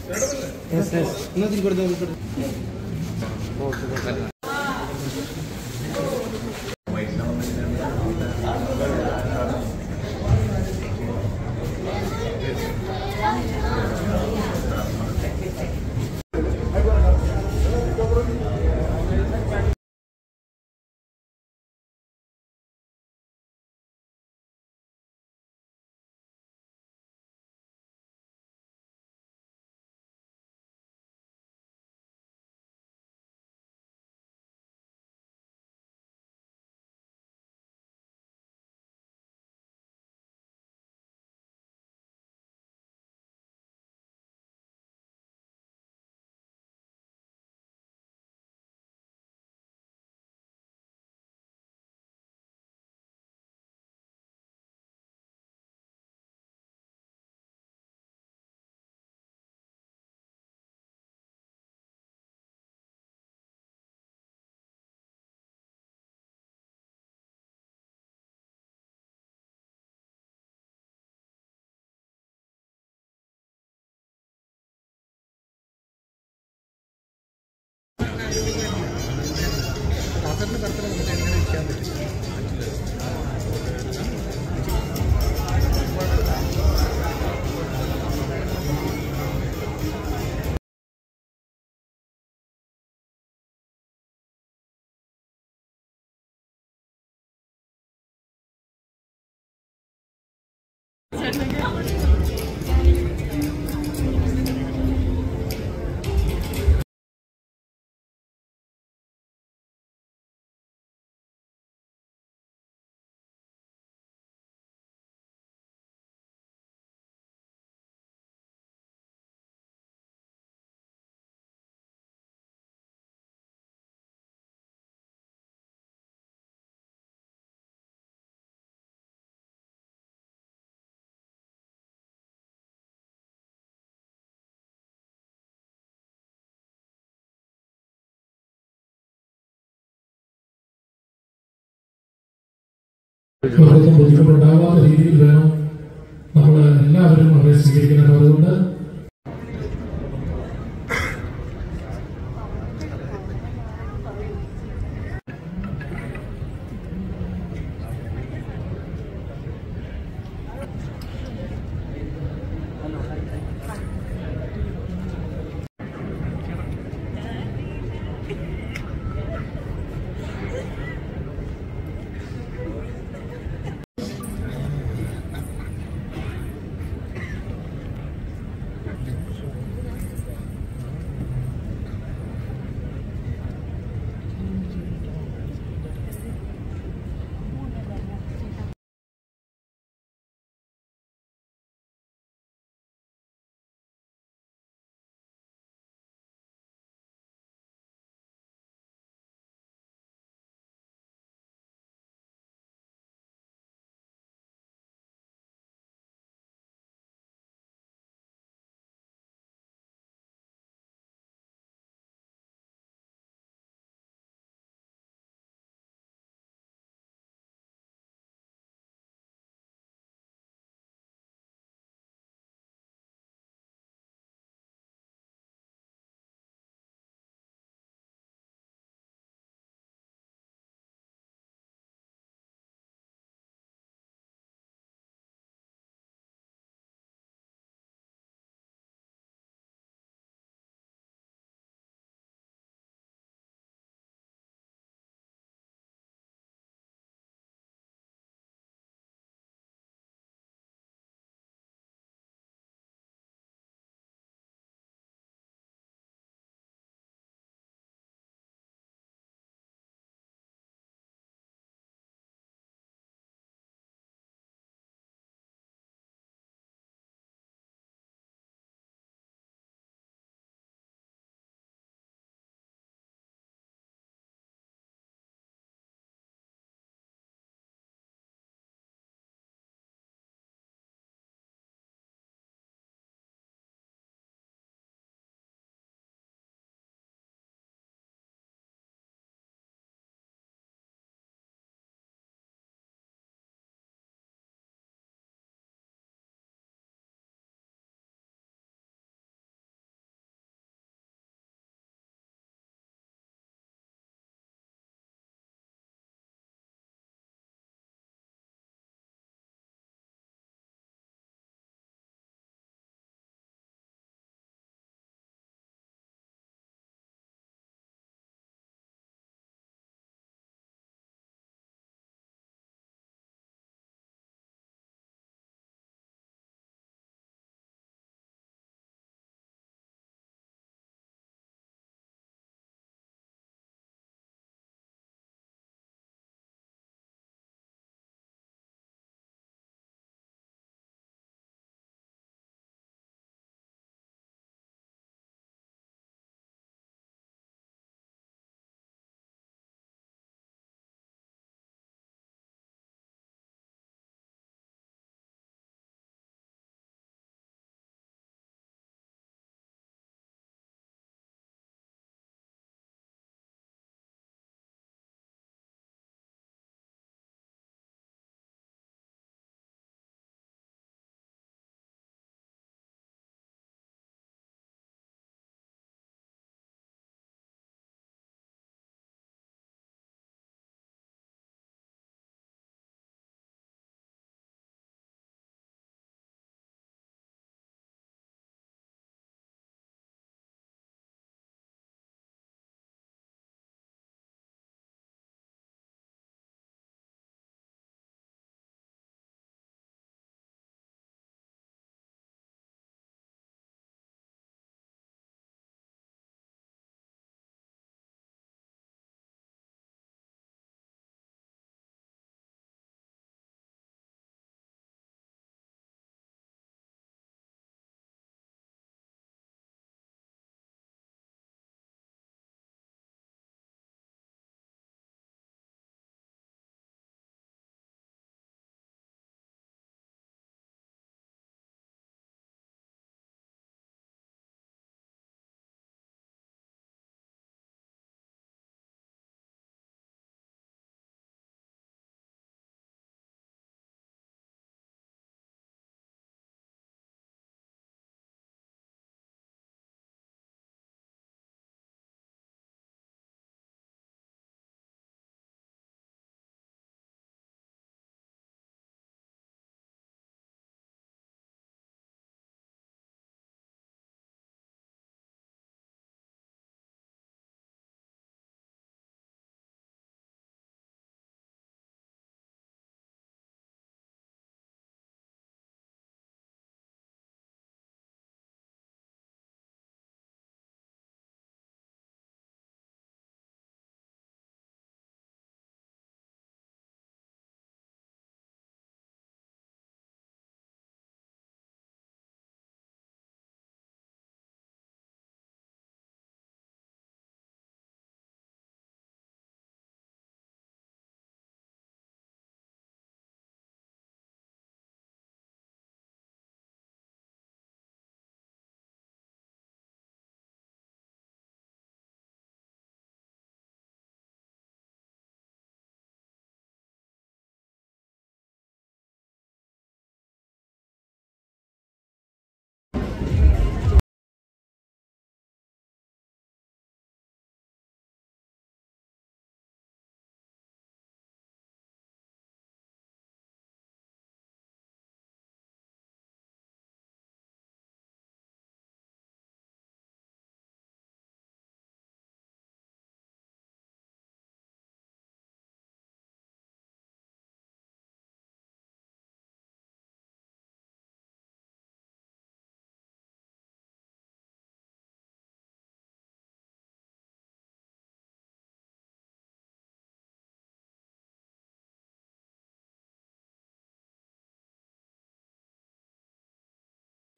അവർക്കും ബുദ്ധിമുട്ടുണ്ടാകാത്ത രീതിയിൽ വേണം നമ്മൾ എല്ലാവരും അവരെ സ്വീകരിക്കുന്നത് അതുകൊണ്ട്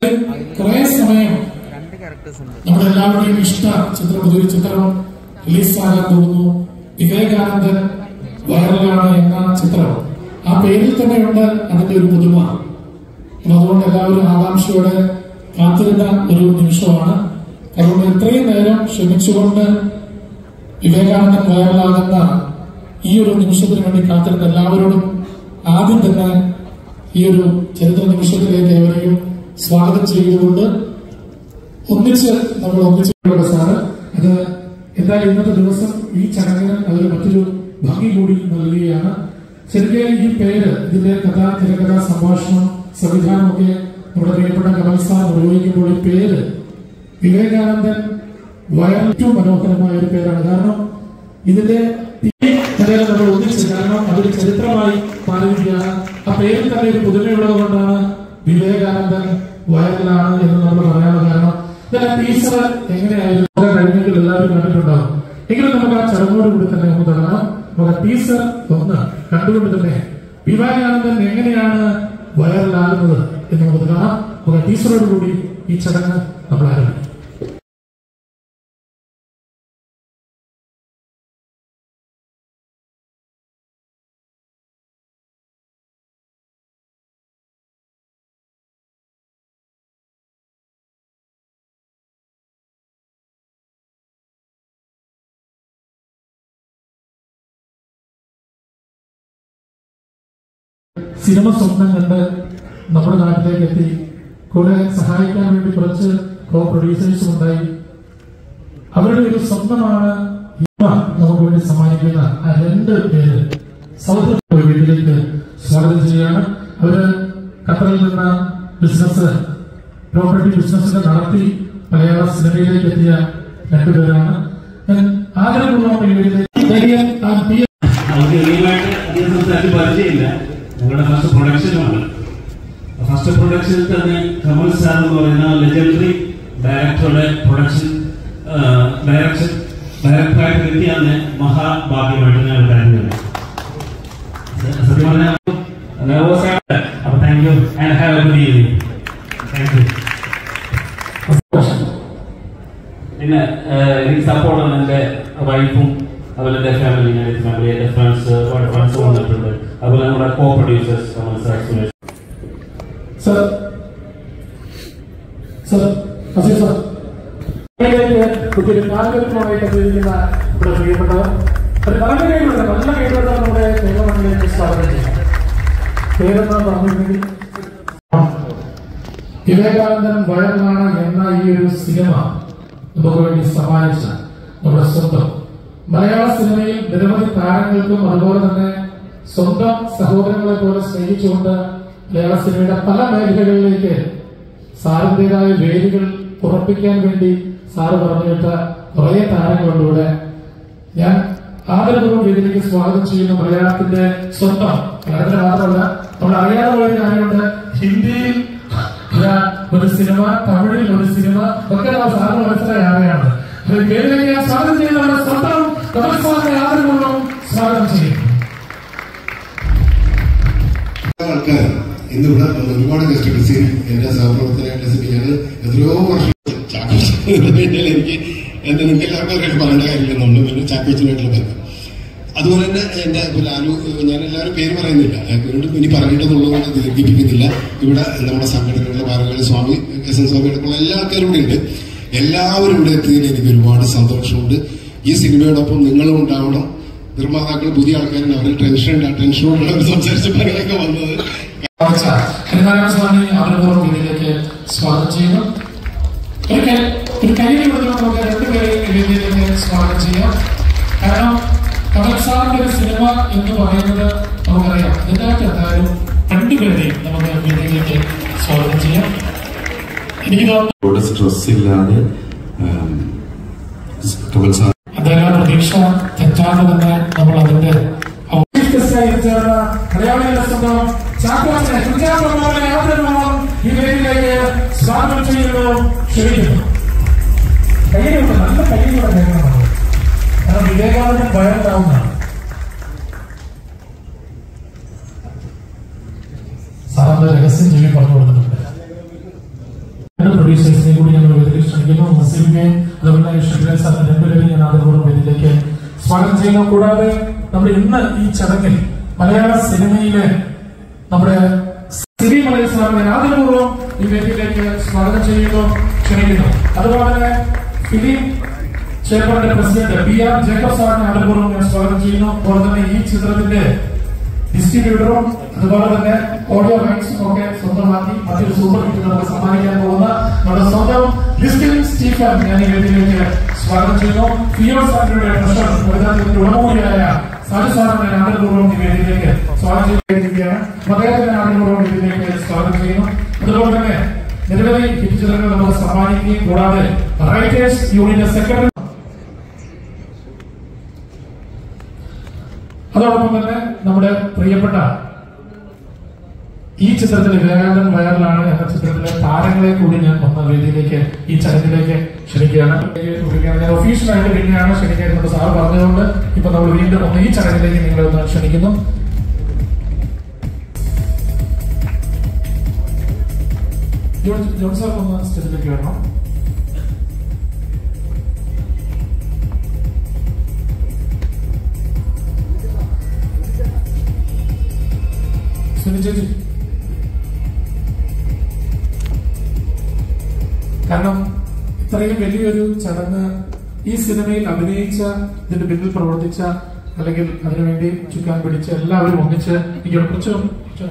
കുറെ സമയം രണ്ട് ക്യാരക്ടേഴ്സ് ഉണ്ട് നമ്മുടെ എല്ലാവരുടെയും ഇഷ്ട ചിത്രം പുതിയൊരു ചിത്രം റിലീസാകാൻ പോകുന്നു വിവേകാനന്ദൻ വൈറലാണ് എന്ന ചിത്രം ആ പേരിൽ തന്നെയുണ്ട് അതിന്റെ ഒരു പുതുമ അപ്പൊ അതുകൊണ്ട് എല്ലാവരും ആകാംക്ഷയോടെ കാത്തിരുന്ന ഒരു നിമിഷമാണ് അതുകൊണ്ട് ഇത്രയും നേരം ക്ഷമിച്ചുകൊണ്ട് വിവേകാനന്ദൻ വൈറലാകുന്ന ഈ ഒരു നിമിഷത്തിന് വേണ്ടി കാത്തിരുന്ന എല്ലാവരോടും ആദ്യം തന്നെ ഈ ഒരു ചരിത്ര നിമിഷത്തിലേക്ക് ഏവരെയും സ്വാഗതം ചെയ്തുകൊണ്ട് ഒന്നിച്ച് നമ്മൾ ഒന്നിച്ചുള്ള സാറ് അത് എന്തായാലും ഇന്നത്തെ ദിവസം ഈ ചടങ്ങിന് അതൊരു മറ്റൊരു ഭംഗി കൂടി നൽകുകയാണ് ശരിക്കും ഈ പേര് ഇതിന്റെ കഥ തിരക്കഥ സംഭാഷണം സംവിധാനമൊക്കെ നമ്മുടെ പ്രിയപ്പെട്ട കമൽ സാർ നിർവഹിക്കുമ്പോൾ ഈ പേര് വിവേകാനന്ദൻ വയർ ഏറ്റവും മനോഹരമായ ഒരു പേരാണ് കാരണം ഇതിന്റെ നിലയിൽ നമ്മൾ ഒന്നിച്ച് കാരണം അതൊരു ചരിത്രമായി മാറിയിരിക്കുകയാണ് ആ പേരിൽ തന്നെ ഒരു പുതുമയുള്ളത് കൊണ്ടാണ് വിവേകാനന്ദൻ വയറിലാണ് എന്ന് നമ്മൾ പറയാനുള്ള കാരണം ഇതിന്റെ ടീച്ചർ എങ്ങനെയായിരുന്നു കഴിഞ്ഞെങ്കിൽ എല്ലാവരും കണ്ടിട്ടുണ്ടാവും എങ്കിലും നമുക്ക് ആ ചടങ്ങോട് കൂടി തന്നെ ഒന്ന് തുടങ്ങാം നമുക്ക് ടീച്ചർ ഒന്ന് കണ്ടുകൊണ്ട് തന്നെ വിവേകാനന്ദൻ എങ്ങനെയാണ് വയറിലാകുന്നത് എന്ന് നമുക്ക് കാണാം നമുക്ക് ടീച്ചറോട് കൂടി ഈ ചടങ്ങ് നമ്മൾ ആരംഭിക്കും സിനിമ സ്വപ്നം കണ്ട് നമ്മുടെ നാട്ടിലേക്ക് എത്തി കൂടെ സഹായിക്കാൻ വേണ്ടി കുറച്ച് കോ പ്രൊഡ്യൂസേഴ്സും ഉണ്ടായി അവരുടെ ഒരു സ്വപ്നമാണ് ഇവ നമുക്ക് വേണ്ടി സമ്മാനിക്കുന്ന ആ രണ്ട് പേര് സൗത്ത് വീട്ടിലേക്ക് സ്വാഗതം ചെയ്യുകയാണ് അവര് ഖത്തറിൽ നിന്ന് ബിസിനസ് പ്രോപ്പർട്ടി ബിസിനസ് നടത്തി മലയാള സിനിമയിലേക്ക് എത്തിയ രണ്ടുപേരാണ് ഞാൻ ആദരപൂർവ്വം ഈ വീട്ടിലേക്ക് ധൈര്യം ആ പി നമുക്ക് റിയലായിട്ട് അധികം സംസാരിച്ച് പരിചയമില്ല ഞങ്ങളുടെ ഫസ്റ്റ് പ്രൊഡക്ഷനുമാണ് ഫസ്റ്റ് പ്രൊഡക്ഷനിൽ തന്നെ കമൽ സാർ എന്ന് പറയുന്ന ലെജൻഡറി ഡയറക്ടറുടെ പ്രൊഡക്ഷൻ ഡയറക്ഷൻ ഡയറക്ടറായിട്ട് കിട്ടിയാന്ന് മഹാഭാഗ്യമായിട്ട് ഞാൻ കരുതുന്നത് സത്യം പറഞ്ഞാൽ nervous ആണ് അപ്പൊ thank you and have a good evening thank you പിന്നെ ഏഹ്, എനിക്ക് സപ്പോർട്ട് എന്റെ വൈഫും അതുപോലെ എന്റെ ഫാമിലി എന്റെ ഫാമിലി എന്റെ ഫ്രണ്ട്സ് ഫ്രണ്ട്സ് വന്നിട്ടുണ്ട് അതുപോലെ നമ്മുടെ co producers Kamal sir Suresh sir sir Aseer sir കുട്ടിയുടെ കാലഘട്ടമായി കണ്ടിരിക്കുന്ന ഇവിടെ പ്രിയപ്പെട്ടവർ ഒരു നല്ല കൈകളുണ്ട് നല്ല കൈകളുണ്ട് നമ്മുടെ നിയമമണ്ഡലിലേക്ക് സ്വാഗതം ചെയ്യാം പേരെന്നാ പറഞ്ഞിട്ടുണ്ടെങ്കിൽ വിവേകാനന്ദൻ വയറിലാണ് എന്ന ഈ ഒരു സിനിമ നമുക്ക് വേണ്ടി സമ്മാനിച്ച നമ്മുടെ സ്വന്തം മലയാള സിനിമയിൽ നിരവധി താരങ്ങൾക്കും അതുപോലെ തന്നെ സ്വന്തം സഹോദരങ്ങളെ പോലെ സ്നേഹിച്ചുകൊണ്ട് മലയാള സിനിമയുടെ പല മേഖലകളിലേക്ക് സാറിന്റേതായ വേരുകൾ ഉറപ്പിക്കാൻ വേണ്ടി സാറ് പറഞ്ഞിട്ട കുറെ താരങ്ങളുണ്ട് ഇവിടെ ഞാൻ ആദരപൂർവ്വം വേദിയിലേക്ക് സ്വാഗതം ചെയ്യുന്ന മലയാളത്തിന്റെ സ്വന്തം മലയാളത്തിന് മാത്രമല്ല നമ്മൾ അറിയാതെ പോയ കാര്യമുണ്ട് ഹിന്ദിയിൽ ഇതാ ഒരു സിനിമ തമിഴിൽ ഒരു സിനിമ ഒക്കെ നമ്മൾ സാറിന് മനസ്സിലായ ആരെയാണ് അത് വേദിയിലേക്ക് ഞാൻ സ്വാഗതം ചെയ്യുന്ന നമ്മുടെ സ്വന്തം കമൽ സാറിനെ ആദരപൂർവ്വം സ്വാഗതം ചെയ്യും ആൾക്കാർ ഇന്നിവിടെ ഒരുപാട് കഷ്ടപ്പെട്ട് എന്റെ സഹപ്രവർത്തനമായിട്ട് ഞാൻ എത്രയോ വർഷം ചാക്കോച്ചനായിട്ടുള്ള എനിക്ക് എന്റെ നിങ്ങൾക്ക് എല്ലാവർക്കും അറിയാൻ പറയേണ്ട കാര്യമില്ലെന്നുള്ളൂ പിന്നെ ചാക്കോച്ചനായിട്ടുള്ള ബന്ധം അതുപോലെ തന്നെ എന്റെ ഇപ്പൊ ലാലു ഞാൻ എല്ലാവരും പേര് പറയുന്നില്ല വീണ്ടും ഇനി പറയേണ്ടതുള്ളതുകൊണ്ട് ദീർഘിപ്പിക്കുന്നില്ല ഇവിടെ നമ്മുടെ സംഘടനകളുടെ പാറകളി സ്വാമി എസ് എൻ സ്വാമി അടക്കമുള്ള എല്ലാ ആൾക്കാരും ഇവിടെ ഉണ്ട് എല്ലാവരും ഇവിടെ എത്തിയതിൽ എനിക്ക് ഒരുപാട് സന്തോഷമുണ്ട് ഈ സിനിമയോടൊപ്പം നിങ്ങളും ഉണ്ടാവണം നിർമ്മാതാക്കൾ പുതിയ ആൾക്കാരും അവരിൽ ടെൻഷൻ ഉണ്ട് ആ ടെൻഷനോടുള്ള സംസാരിച്ചപ്പോൾ അങ്ങനെയൊക്കെ വന്നത് വായിച്ച ഹരിനാരായണ സ്വാമി ആദരപൂർവ്വം ഇതിലേക്ക് സ്വാഗതം ചെയ്യുന്നു ഒരു കൈ ഒരു കൈയ്യിൽ കൊടുക്കണം നമുക്ക് രണ്ടുപേരെയും വേദിയിലേക്ക് സ്വാഗതം ചെയ്യാം കാരണം കമൽ സാറിന്റെ ഒരു സിനിമ എന്ന് പറയുന്നത് നമുക്കറിയാം ഇതിനകത്ത് എന്തായാലും രണ്ടുപേരെയും നമുക്ക് വേദിയിലേക്ക് സ്വാഗതം ചെയ്യാം എനിക്ക് തോന്നുന്നു ഒരുപാട് സ്ട്രെസ് ഇല്ലാതെ ഉം, കമൽ സാർ അദ്ദേഹം പ്രതീക്ഷ തെറ്റാതെ തന്നെ നമ്മൾ അതിന്റെ ചേർന്ന മലയാളികളുടെ സ്വന്തം ചാക്കോച്ചനെ കുഞ്ചാക്കോമാരെ ആദരപൂർവ്വം ഈ വേദിയിലേക്ക് സ്വാഗതം ചെയ്യുന്നു ക്ഷണിക്കുന്നു കയ്യിലുണ്ട് നല്ല കയ്യിലൂടെ കേൾക്കണം കാരണം വിവേകാനന്ദൻ ഭയണ്ടാവുന്നതാണ് സാറിന്റെ രഹസ്യം ജീവി പറഞ്ഞു കൊടുത്തിട്ടുണ്ട് പ്രൊഡ്യൂസേഴ്സിനെ കൂടി ഞങ്ങൾ വേദിയിൽ ക്ഷണിക്കുന്നു നസീമിനെയും അതുപോലെ തന്നെ ഷിബിലെ സാറിനെ രണ്ടുപേരെയും ഞാൻ ആദ്യപൂർവ്വം വേദിയിലേക്ക് സ്വാഗതം ചെയ്യുന്നു കൂടാതെ നമ്മുടെ ഇന്ന് ഈ ചടങ്ങിൽ മലയാള സിനിമയിലെ നമ്മുടെ സിരി മലയ സാറിനെ ആദ്യപൂർവ്വം ഈ വേദിയിലേക്ക് സ്വാഗതം ചെയ്യുന്നു ക്ഷണിക്കുന്നു അതുപോലെ തന്നെ ഫിലിം ചേർപ്പന്റെ പ്രസിഡന്റ് ബി ആർ ജേക്കബ് സാറിനെ ആദ്യപൂർവ്വം ഞാൻ സ്വാഗതം ചെയ്യുന്നു അതുപോലെ തന്നെ ഈ ചിത്രത്തിന്റെ ഡിസ്ട്രിബ്യൂട്ടറും അതുപോലെ തന്നെ ഓഡിയോ റൈറ്റ്സും ഒക്കെ സ്വന്തമാക്കി മറ്റൊരു സൂപ്പർ ഹിറ്റ് നമുക്ക് സമ്മാനിക്കാൻ പോകുന്ന നമ്മുടെ സ്വന്തം ലിസ്റ്റിൻ സ്റ്റീഫൻ ഞാൻ ഈ വേദിയിലേക്ക് സ്വാഗതം ചെയ്യുന്നു ഫിയോ സാറിന്റെ ട്രഷർ പ്രധാനത്തിന്റെ ഉടമൂലിയായ സാജു സാറിനെ ആദരപൂർവ്വം ഈ വേദിയിലേക്ക് സ്വാഗതം ചെയ്തിരിക്കുകയാണ് അദ്ദേഹത്തിന്റെ ആദരപൂർവ്വം ഇതിലേക്ക് സ്വാഗതം ചെയ്യുന്നു അതുപോലെ തന്നെ നിരവധി ഹിറ്റ് ചിത്രങ്ങൾ നമുക്ക് സമ്മാനിക്കുകയും കൂടാതെ റൈറ്റേഴ്സ് യൂണിയന്റെ സെക്രട്ടറി അതോടൊപ്പം തന്നെ നമ്മുടെ പ്രിയപ്പെട്ട ഈ ചിത്രത്തിലെ വിവേകാനന്ദൻ വയറിലാണ് എന്ന ചിത്രത്തിലെ താരങ്ങളെ കൂടി ഞാൻ വന്ന വേദിയിലേക്ക് ഈ ചടങ്ങിലേക്ക് ക്ഷണിക്കുകയാണ് വിളിക്കുകയാണ്. ഞാൻ ഒഫീഷ്യലായിട്ട് പിന്നെയാണ് ക്ഷണിക്കുന്നത് സാർ പറഞ്ഞതുകൊണ്ട് ഇപ്പൊ നമ്മൾ വീണ്ടും ഒന്ന് ഈ ചടങ്ങിലേക്ക് നിങ്ങളെ ഒന്ന് ക്ഷണിക്കുന്നു ജോൺ ജോൺ സാർ ഒന്ന് സ്റ്റേജിലേക്ക് വരണം സുനി ചേച്ചി കാരണം ഇത്രയും വലിയൊരു ചടങ്ങ് ഈ സിനിമയിൽ അഭിനയിച്ച ഇതിന്റെ പിന്നിൽ പ്രവർത്തിച്ച അല്ലെങ്കിൽ അതിനുവേണ്ടി ചുക്കാൻ പിടിച്ച എല്ലാവരും ഒന്നിച്ച് എനിക്ക് കുറച്ച് കുറച്ച്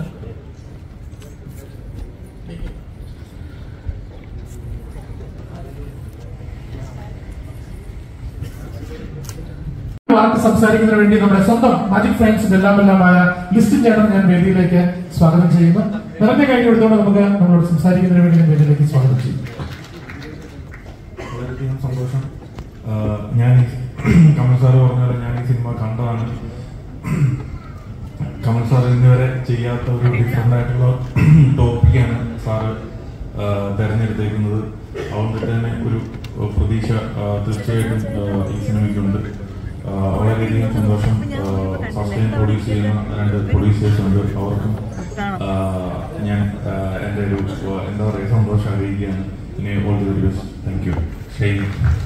വാക്ക് സംസാരിക്കുന്നതിന് വേണ്ടി നമ്മുടെ സ്വന്തം മാജിക് ഫ്രണ്ട്സിന്റെ എല്ലാം എല്ലാമായ ലിസ്റ്റിൻ ചേട്ടൻ ഞാൻ വേദിയിലേക്ക് സ്വാഗതം ചെയ്യുന്നു നിറഞ്ഞ കൈ കൊടുത്തുകൊണ്ട് നമുക്ക് നമ്മളോട് സംസാരിക്കുന്നതിന് വേണ്ടി ഞാൻ വേദിയിലേക്ക് സ്വാഗതം ചെയ്യും വളരെയധികം സന്തോഷം ആഹ് ഞാൻ ഈ കമൽ സാറ് പറഞ്ഞ പോലെ ഞാൻ ഈ സിനിമ കണ്ടതാണ് കമൽ സാർ ഇന്നുവരെ ചെയ്യാത്ത ഒരു ഡിഫറെന്റ് ആയിട്ടുള്ള ടോപ്പിക്കാണ് സാറ് ആഹ് തെരഞ്ഞെടുത്തേക്കുന്നത് അതുകൊണ്ട് തന്നെ ഒരു പ്രതീക്ഷ ആഹ് തീർച്ചയായിട്ടും ആഹ് ഈ സിനിമയ്ക്കുണ്ട് ആഹ് വളരെയധികം സന്തോഷം ഫസ്റ്റ് ടൈം പ്രൊഡ്യൂസ് ചെയ്യുന്ന രണ്ട് പ്രൊഡ്യൂസേഴ്സ് ഉണ്ട് അവർക്കും ആഹ് ഞാൻ ആഹ് എൻ്റെ ഒരു ആഹ് എന്താ പറയുക സന്തോഷം അറിയിക്കുകയാണ് പിന്നെ all the very best thank you Shane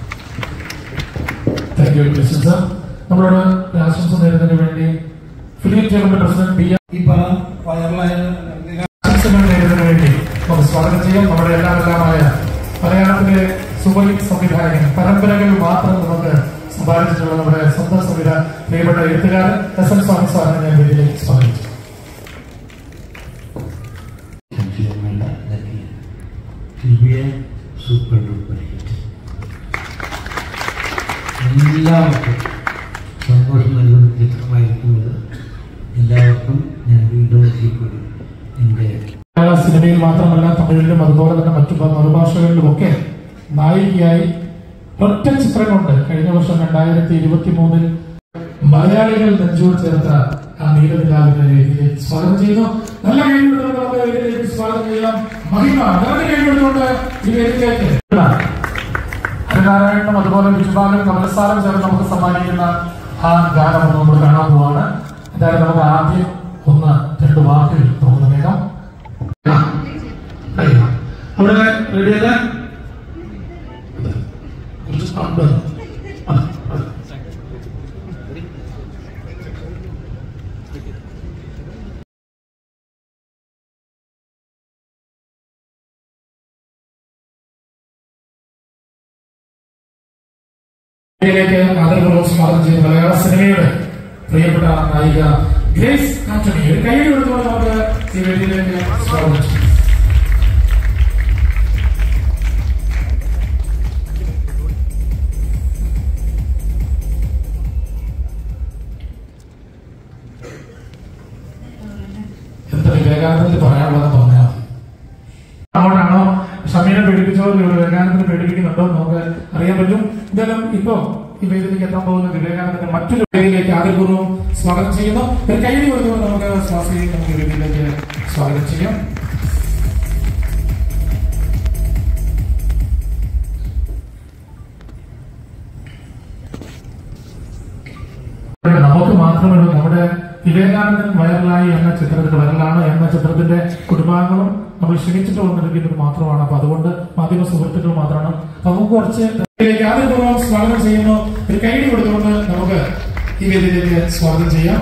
thank you Krishnan sir നമ്മളോട് ഒരു ആശംസ നേരുന്നതിന് വേണ്ടി ഫിലിം ചേർന്ന പ്രസിഡന്റ് ബി ഈ പടം വൈറലായ ആശംസകൾ നേരുന്നതിന് വേണ്ടി നമുക്ക് സ്വാഗതം ചെയ്യാം നമ്മുടെ എല്ലാം എല്ലാമായ മലയാളത്തിലെ സൂപ്പർ ഹിറ്റ് സംവിധായകൻ പരമ്പരകൾ മാത്രം നമുക്ക് സമ്പാദിച്ചിട്ടുള്ള നമ്മുടെ സ്വന്തം സംവിധാന പ്രിയപ്പെട്ട എഴുത്തുകാരൻ എസ് എൻ സ്വാമി സാറിനെ ഞാൻ വേദിയിലേക്ക് സ്വാഗതം ചെയ്യും സംശയമില്ല നൽകി സിബിഐ സൂപ്പർ ഡൂപ്പർ ഹിറ്റ് എല്ലാവർക്കും സന്തോഷം നൽകുന്ന ചിത്രമായിരിക്കും ഇത് എല്ലാവർക്കും ഞാൻ വീണ്ടും ഒരിക്കൽക്കൂടി എൻ്റെ മലയാള സിനിമയിൽ മാത്രമല്ല തമിഴിലും അതുപോലെ തന്നെ മറ്റു മറുഭാഷകളിലും ഒക്കെ നായികയായി ഒറ്റ ചിത്രം കൊണ്ട് കഴിഞ്ഞ വർഷം രണ്ടായിരത്തി ഇരുപത്തി മൂന്നിൽ മലയാളികൾ നെഞ്ചോട് ചേർത്ത ആ നീലനിലാവിനെ വേദിയിലേക്ക് സ്വാഗതം ചെയ്യുന്നു നല്ല കഴിവുകൊണ്ട് നമുക്ക് വേദിയിലേക്ക് സ്വാഗതം ചെയ്യാം മഹിമ നല്ല കഴിവുകൊണ്ട് ഈ വേദിയിലേക്ക് ഹരിനാരായണനും അതുപോലെ ബിജുബാലും കമലസാറും ചേർന്ന് നമുക്ക് സമ്മാനിക്കുന്ന ആ ഗാനം ഒന്ന് നമ്മൾ കാണാൻ പോവാണ് എന്തായാലും നമുക്ക് ആദ്യം ഒന്ന് രണ്ട് വാക്കുകൾ നമുക്ക് കേൾക്കാം അയ്യോ. അവിടെ റെഡിയല്ല കുറച്ച് സൗണ്ട് വന്നു. അതെ, അതെ. ിലേക്ക് ആദരപൂർവ്വം സ്വാഗതം ചെയ്യുന്ന മലയാള സിനിമയുടെ പ്രിയപ്പെട്ട നായിക ഗ്രേസ് ആന്റണി ഒരു കൈ കൊടുത്തുകൊണ്ട് നമുക്ക് ഈ വേദിയിലേക്ക് സ്വാഗതം ചെയ്യാം എന്താ വിവേകാനന്ദത്തിൽ പറയാനുള്ളത് പറഞ്ഞാൽ മതി അങ്ങോട്ടാണോ ഷമീനെ പേടിപ്പിച്ചോ വിവേകാനന്ദനെ പേടിപ്പിക്കുന്നുണ്ടോ എന്ന് നമുക്ക് അറിയാൻ പറ്റും എന്തായാലും ഇപ്പൊ ഈ വേദിയിലേക്ക് എത്താൻ പോകുന്ന വിവേകാനന്ദന്റെ മറ്റൊരു വേദിയിലേക്ക് ആദ്യപൂർവ്വം സ്വാഗതം ചെയ്യുന്നു ഒരു കൈയ്യടി കൊടുത്തുകൊണ്ട് നമുക്ക് സ്വാസിയെ നമുക്ക് ഈ വേദിയിലേക്ക് സ്വാഗതം ചെയ്യാം നമുക്ക് മാത്രമല്ല നമ്മുടെ വിവേകാനന്ദൻ വൈറലായി എന്ന ചിത്രത്തിൽ വൈറലാണ് എന്ന ചിത്രത്തിന്റെ കുടുംബാംഗങ്ങളും നമ്മൾ ക്ഷണിച്ചിട്ട് വന്നിരിക്കുന്നത് മാത്രമാണ് അപ്പൊ അതുകൊണ്ട് മാധ്യമ സുഹൃത്തുക്കൾ മാത്രമാണ് അപ്പൊ നമുക്ക് കുറച്ച് ഇതിലേക്ക് ആദ്യപൂർവ്വം സ്വാഗതം ചെയ്യുന്നു ഒരു കൈഡി കൊടുത്തുകൊണ്ട് നമുക്ക് ഈ വേദിയിലേക്ക് സ്വാഗതം ചെയ്യാം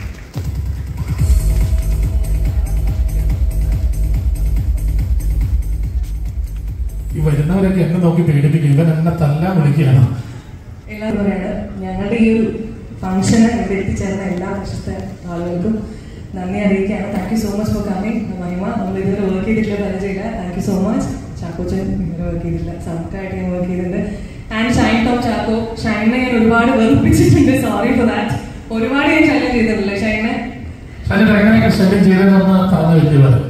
ഈ വരുന്നവരൊക്കെ എന്നെ നോക്കി പേടിപ്പിക്കും ഇവൻ എന്നെ തല്ലാൻ വിളിക്കുകയാണ് എല്ലാവരും പറയാണ് ഞങ്ങളുടെ ഈ ഒരു ഫംഗ്ഷന് ഇവിടെ എത്തിച്ചേർന്ന എല്ലാ വർഷത്തെ ആളുകൾക്കും നന്ദി അറിയിക്കുകയാണ് thank you so much for coming മഹിമ നമ്മൾ ഇതുവരെ വർക്ക് ചെയ്തിട്ടില്ല പരിചയമില്ല thank you so much Chackochan ഇതുവരെ വർക്ക് ചെയ്തിട്ടില്ല സമക്കായിട്ട് ഞാൻ വർക്ക് ചെയ്തിട്ടുണ്ട് ആൻഡ് ഷൈൻ ടോപ്പ് ചാക്കോ ഷൈനെ ഞാൻ ഒരുപാട് വെറുപ്പിച്ചിട്ടുണ്ട് സോറി ഫോർ ദാറ്റ് ഒരുപാട് ഞാൻ ശല്യം ചെയ്തിട്ടില്ല ഷൈനെ അതിന് എങ്ങനെയൊക്കെ ശല്യം ചെയ്തതെന്ന് പറഞ്ഞു വെക്കുന്നത്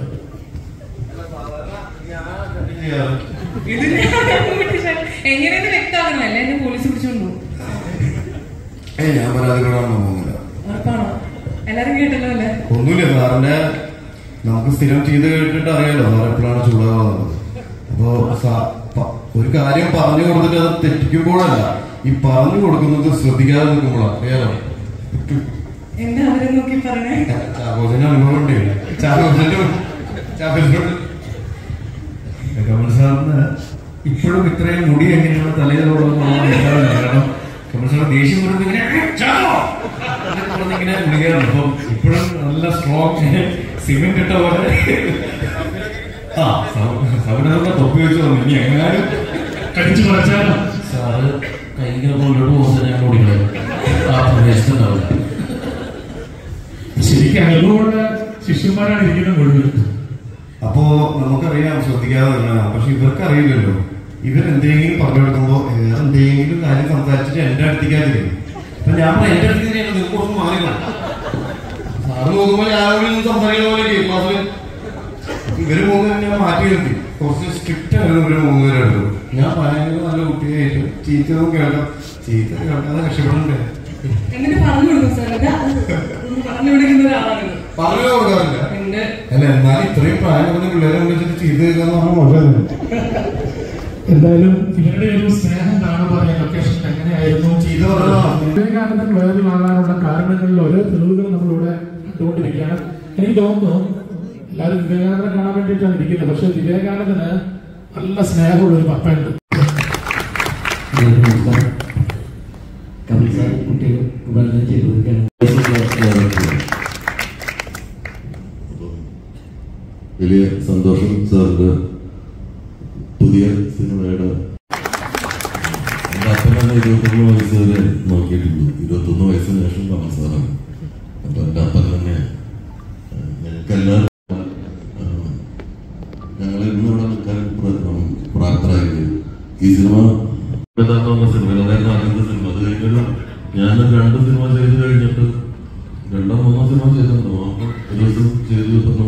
ഇതിന് എങ്ങനെയെന്ന് വ്യക്തമാക്കണമല്ല എന്നെ പോലീസ് പിടിച്ചോണ്ട് പോകും ഏയ് ഞാൻ പരാതിപ്പെടാനൊന്നും പോകുന്നില്ല ഉറപ്പാണോ എല്ലാരും കേട്ടല്ലോ അല്ലേ ഒന്നുമില്ല സാറിന്റെ നമുക്ക് സ്ഥിരം ചെയ്ത് കേട്ടിട്ട് അറിയാലോ സാർ എപ്പോഴാണ് ചൂടാവുന്നത് അപ്പോ സാ- പ- ഒരു കാര്യം പറഞ്ഞു കൊടുത്തിട്ട് അത് തെറ്റിക്കുമ്പോഴല്ല ഈ പറഞ്ഞു കൊടുക്കുന്നത് ശ്രദ്ധിക്കാതെ നിൽക്കുമ്പോഴാണ് അറിയാലോ എന്താ അവരെ നോക്കി പറഞ്ഞേ ചാക്കോച്ചന്റെ അനുഭവം ഉണ്ട് ചാക്കോച്ചന്റെ ചാക്കോച്ചനോട് കമൽ സാറിന് ഇപ്പോഴും ഇത്രയും മുടി എങ്ങനെയാണ് തലയിലോടുള്ളത് കാരണം കമൽ സാർ ദേഷ്യം വരുന്നത് ഇങ്ങനെ "ചാക്കോ!" എന്നൊക്കെ പറഞ്ഞ് ഇങ്ങനെ വിളിക്കാറുണ്ട് അപ്പം ഇപ്പോഴും നല്ല സ്ട്രോങ് സിമെന്റ് ഇട്ട പോലെ ആ സൗരഭ തൊപ്പി വെച്ച് വന്നു ഇനി എങ്ങാനും കടിച്ചു കുറച്ചാലോ സാറ് കൈങ്ങനെ മുന്നോട്ട് പോകുന്നത് ഞങ്ങൾ ഓടിക്കളയും ആ പ്രദേശത്തുണ്ടാവില്ല ശരിക്കും അനുഭവമുള്ള ശിഷ്യന്മാരാണ് ഇരിക്കുന്നത് മുഴുവൻ അപ്പോ നമുക്കറിയാം ശ്രദ്ധിക്കാതെ തന്നെ പക്ഷെ ഇവർക്ക് അറിയില്ലല്ലോ ഇവരെന്തെങ്കിലും പറഞ്ഞു കൊടുക്കുമ്പോ വേറെ എന്തെങ്കിലും കാര്യം സംസാരിച്ചിട്ട് എന്റെ അടുത്തേക്കാതില്ലേ അപ്പൊ ഞാൻ പറയാം, എന്റെ അടുത്തേക്ക് തന്നെയാണ് നിങ്ങൾക്ക് കുറച്ച് മാറി സാറ് നോക്കുമ്പോ ഞാൻ അവിടെ നിന്ന് സംസാരിക്കുന്ന പോലെ ക്ലാസ്സിൽ ഇവര് മൂന്ന് തന്നെ മാറ്റി നിർത്തി കുറച്ച് സ്ട്രിക്റ്റ് ആയിരുന്നു ഇവര് മൂന്നുപേരും ഞാൻ ഭയങ്കര നല്ല കുട്ടിയായിട്ട് ചീത്തതും കേൾക്കാം ചീത്ത കേൾക്കാതെ രക്ഷപ്പെടണ്ടേ എന്നിട്ട് പറഞ്ഞു കൊടുക്കും സാർ ഇതാ ഒന്ന് പറഞ്ഞു കൊടുക്കുന്ന ഒരാളാണ് പറഞ്ഞു കൊടുക്കാറില്ല എന്റെ അല്ല എന്നാലും ഇത്രയും പ്രായം കുറഞ്ഞ പിള്ളേരെ വിളിച്ചിട്ട് ചെയ്ത് കേൾക്കാന്ന് പറഞ്ഞാൽ മോശമല്ലേ എന്തായാലും ഇവരുടെ ഒരു സ്നേഹം കാണുമ്പോൾ അറിയാം ലൊക്കേഷൻ എങ്ങനെയായിരുന്നു ചെയ്തു പറഞ്ഞോ വിവേകാനന്ദൻ വൈറലാകാനുള്ള കാരണങ്ങളിൽ ഓരോ തെളിവുകൾ നമ്മളിവിടെ കണ്ടുകൊണ്ടിരിക്കുകയാണ് എനിക്ക് തോന്നുന്നു എല്ലാവരും വിവേകാനന്ദനെ കാണാൻ വേണ്ടിയിട്ടാണ് ഇരിക്കുന്നത് പക്ഷെ വിവേകാനന്ദന് നല്ല സ്നേഹമുള്ള ഒരു പപ്പയുണ്ട് കമൽ സാർ കുട്ടികൾ വളരെ ചെയ്തിരിക്കുകയാണ് വലിയ സന്തോഷം സാറിന്റെ പുതിയ സിനിമയുടെ എന്റെ അപ്പനാണ് ഇരുപത്തൊന്ന് വയസ്സ് വരെ നോക്കിയിട്ടുള്ളൂ ഇരുപത്തൊന്ന് വയസ്സിന് ശേഷം കമൽ സാറാണ് അപ്പൊ എന്റെ അപ്പൻ തന്നെ ഞങ്ങൾക്കെല്ലാം ഞങ്ങൾ ഇന്നിവിടെ നിൽക്കാൻ പ്ര- പ്രാപ്തരായത് ഈ സിനിമ എന്ന സിനിമ അതായിരുന്നു ആദ്യത്തെ സിനിമ അത് കഴിഞ്ഞൊരു ഞാൻ രണ്ട് സിനിമ ചെയ്ത് കഴിഞ്ഞിട്ട് രണ്ടോ മൂന്നോ സിനിമ ചെയ്തിട്ടുണ്ടോ അപ്പൊ ഒരു ദിവസം ചെയ്തു തന്നു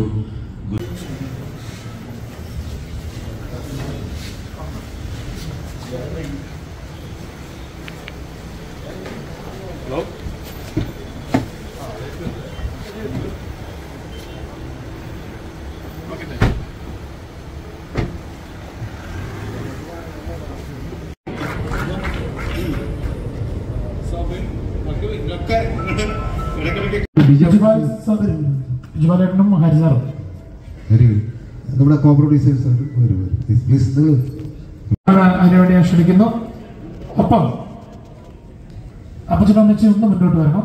ജിബാലേട്ടനും ഹരിസാറും നമ്മുടെ കോ പ്രൊഡ്യൂസേഴ്സ് വരും വരും പ്ലീസ് നിങ്ങൾ അതിനുവേണ്ടി ഞാൻ ക്ഷണിക്കുന്നു ഒപ്പം അപ്പച്ചനും അമ്മച്ചും ഒന്ന് മുന്നോട്ട് വരണം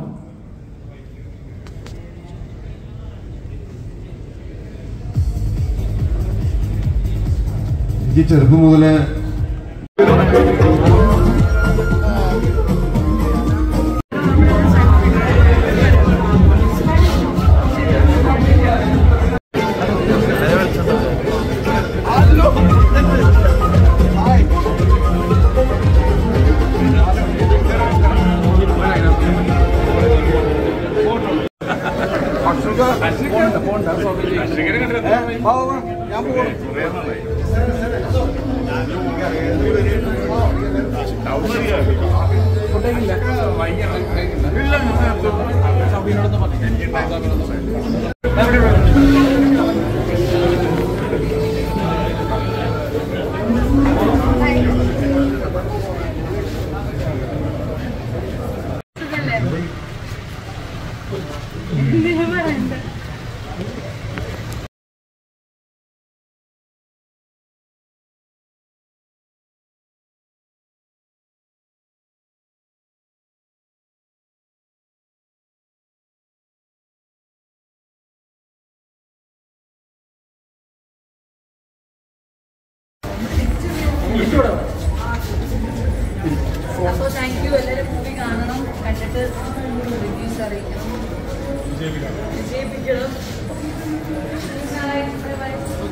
എനിക്ക് ചെറുപ്പം മുതലേ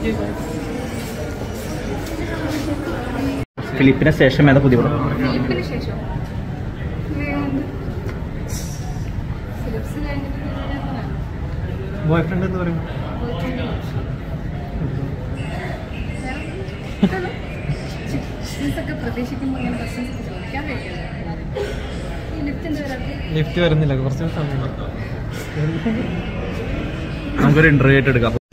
ഫിലിപ്പിന് ശേഷം ഏതാ പുതിയ പടം ഫിലിപ്പിന് ശേഷം ഫിലിപ്സ് കഴിഞ്ഞിട്ട് പിന്നെ പറയാം. ബോയ് ഫ്രണ്ട് എന്ന് പറയും Questions ഒക്കെ പ്രതീക്ഷിക്കുമ്പോൾ ഇങ്ങനെ questions ഒക്കെ ചോദിക്കാൻ കഴിയില്ല. ഈ lift എന്താ വരാത്തെ? ലിഫ്റ്റ് വരുന്നില്ല കുറച്ച് സമയം നമുക്കൊരു ഇന്റർവ്യൂ ആയിട്ട് എടുക്കാം